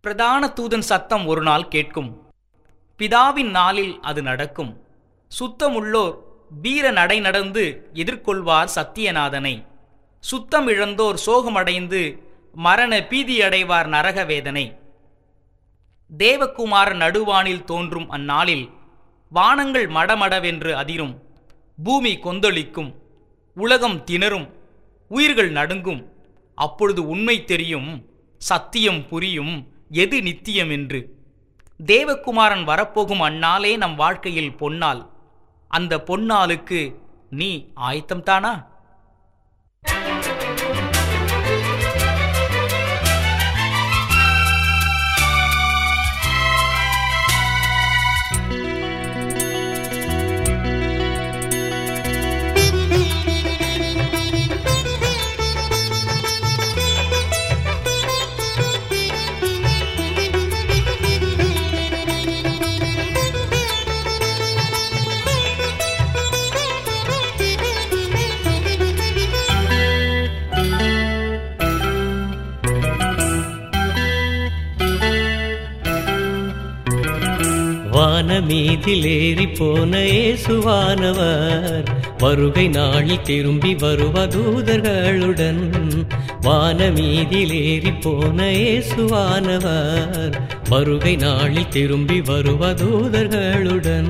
பிரதான தூதன் சத்தம் ஒரு நாள் கேட்கும் பிதாவின் நாளில் அது நடக்கும் சுத்தமுள்ளோர் வீர நடை நடந்து எதிர்கொள்வார் சத்தியநாதனை சுத்தம் இழந்தோர் சோகமடைந்து மரண பீதியடைவார் நரக வேதனை தேவகுமாரன் நடுவானில் தோன்றும் அந்நாளில் வானங்கள் மடமடவென்று அதிரும் பூமி கொந்தளிக்கும் உலகம் திணறும் உயிர்கள் நடுங்கும் அப்பொழுது உண்மை தெரியும் சத்தியம் புரியும் எது நித்தியம் என்று தேவகுமாரன் வரப்போகும் அந்நாளே நம் வாழ்க்கையில் பொன்னாள் அந்த பொன்னாளுக்கு நீ ஆயத்தம்தானா வானமீதிலேறி போன இயேசுவானவர் வருகை நாளில் திரும்பி வருவதூதர்களுடன் வானமீதிலேறி போன இயேசுவானவர் வருகை நாளில் திரும்பி வருவதூதர்களுடன்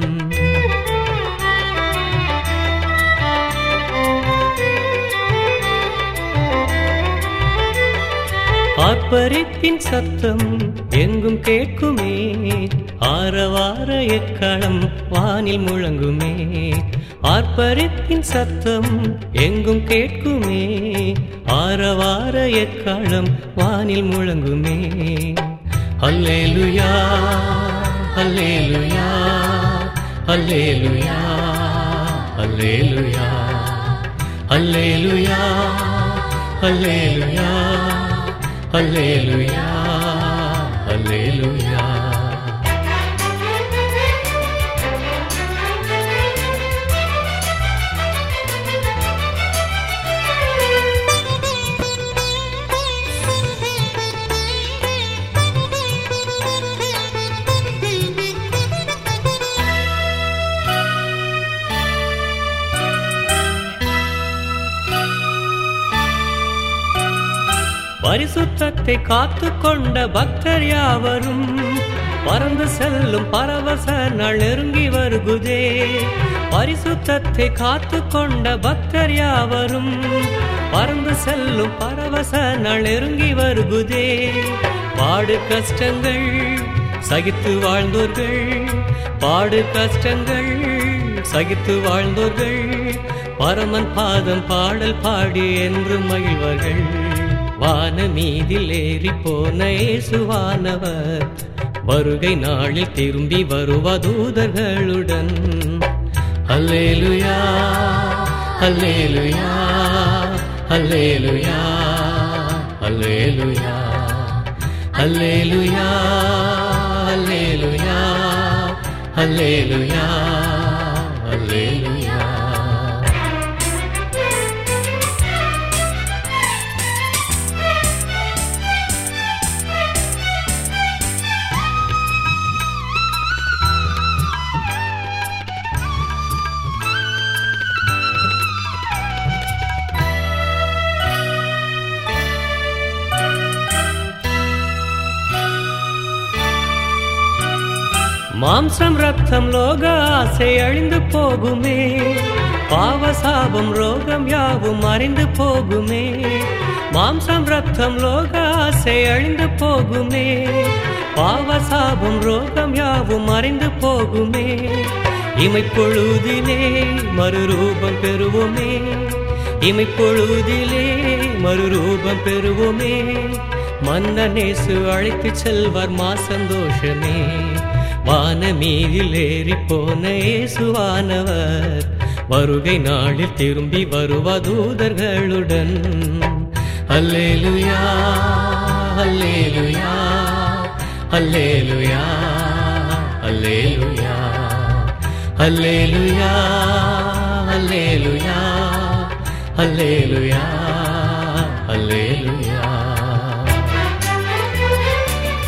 ஆர்ப்பரிப்பின் சத்தம் எங்கும் கேட்குமே ஆரவார எக்களம் வானில் முழங்குமே ஆர்ப்பரிப்பின் சத்தம் எங்கும் கேட்குமே ஆரவார எக்களம் வானில் முழங்குமே அல்லேலுயா அல்லேலுயா அல்லேலுயா அல்லேலுயா அல்லேலுயா அல்லேலுயா அல்லேலுயா அல்லேலுயா பரிசுத்தத்தை காத்து கொண்ட பக்தர் யாவரும் பறந்து செல்லும் பரவச நாள் நெருங்கி வருகுதே பரிசுத்தத்தை காத்து கொண்ட பக்தர் யாவரும் பறந்து செல்லும் பரவச நாள் நெருங்கி வருகுதே பாடு கஷ்டங்கள் சகித்து வாழ்ந்தோர்கள் பாடு கஷ்டங்கள் சகித்து வாழ்ந்தோர்கள் பரமன் பாதம் பாடல் பாடி என்று மகிழ்வர்கள் வான மீதில் ஏறி போன இயேசுவானவர் வருகை நாளில் திரும்பி வருவதூதர்களுடன் அல்லேலுயா அல்லேலுயா அல்லேலுயா அல்லேலுயா அல்லேலுயா அல்லேலுயா அல்லேலுயா அல்லேலுயா மாம்சம் ரத்தம் லோக ஆசை அழிந்து போகுமே பாவசாபம் ரோகம் யாவும் அறிந்து போகுமே மாம்சம் ரத்தம் லோக ஆசை அழிந்து போகுமே பாவசாபம் ரோகம் யாவும் அறிந்து போகுமே இமைப்பொழுதிலே மறுரூபம் பெறுவோமே இமைப்பொழுதிலே மறுரூபம் பெறுவோமே மன்னனேசு அழைத்து செல்வார் மா சந்தோஷமே வானமீதில் ஏறி போன இயேசுவானவர் வருகை நாளில் திரும்பி வருவதூதர்களுடன் அல்லேலுயா அல்லேலுயா அல்லேலுயா அல்லேலுயா அல்லேலுயா அல்லேலுயா அல்லேலுயா அல்லேலுயா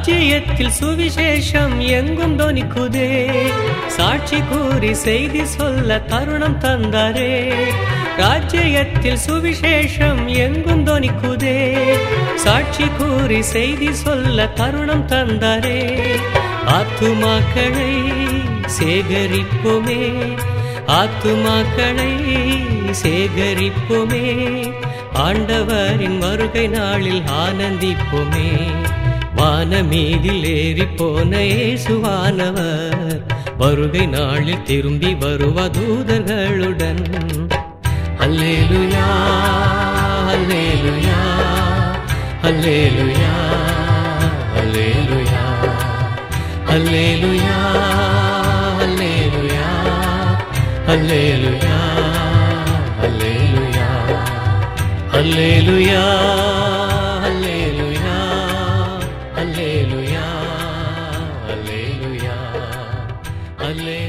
ராஜ்யத்தில் சுவிசேஷம் எங்கும் தொனிக்குதே சாட்சி கூறி செய்தி சொல்ல தருணம் தந்தாரே ராஜ்யத்தில் சுவிசேஷம் எங்கும் தொனிக்குதே சாட்சி கூறி செய்தி சொல்ல தருணம் தந்தாரே ஆத்துமாக்களை சேகரிப்போமே ஆத்துமாக்களை சேகரிப்போமே ஆண்டவரின் வருகை நாளில் ஆனந்திப்போமே வானமீதில் ஏறி போன இயேசுவானவர் வருகை நாளில் திரும்பி வருவ தூதர்களுடன் அல்லேலுயா அல்லேலுயா அல்லேலுயா அல்லேலுயா அல்லேலுயா அல்லேலுயா அல்லேலுயா அல்லேலுயா அல்லேலுயா அல்லேலுயா அல்லேலுயா அல்லேலுயா அல்லேலுயா